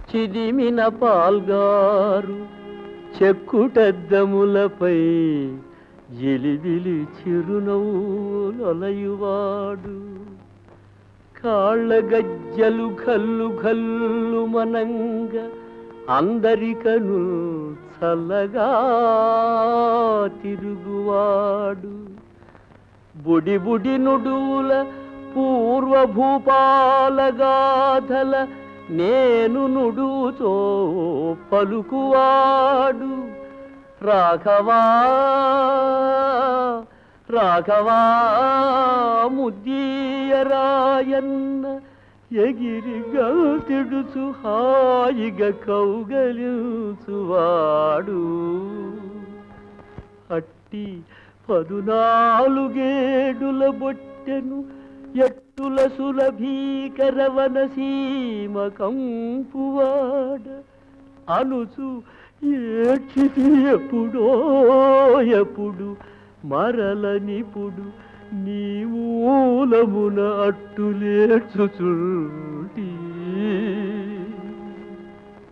చిదిమిన పాల్గారు చెక్కుటద్దములపై ఎలిదిలి చిరునవ్వులొలయువాడు కాళ్ళ గజ్జలు గల్లు గల్లు మనంగ అందరికను చల్లగా తిరుగువాడు బుడి బుడి నుడువుల పూర్వభూపాలగాథల నేను నుడుతో పలుకువాడు రాఘవా రాఘవా ముద్దీయరాయన్న ఎగిరి గల్తిడుచు హాయిగా కౌగలించువాడు అట్టి పదునాలుగేడుల బొట్టెను ఎట్టుల సులభీకరవన సీమ కంపువాడ అనుచు ఏడ్చితి ఎప్పుడో ఎప్పుడు మరల నిపుడు నీ మూలమున అట్టులేర్చుచుంటి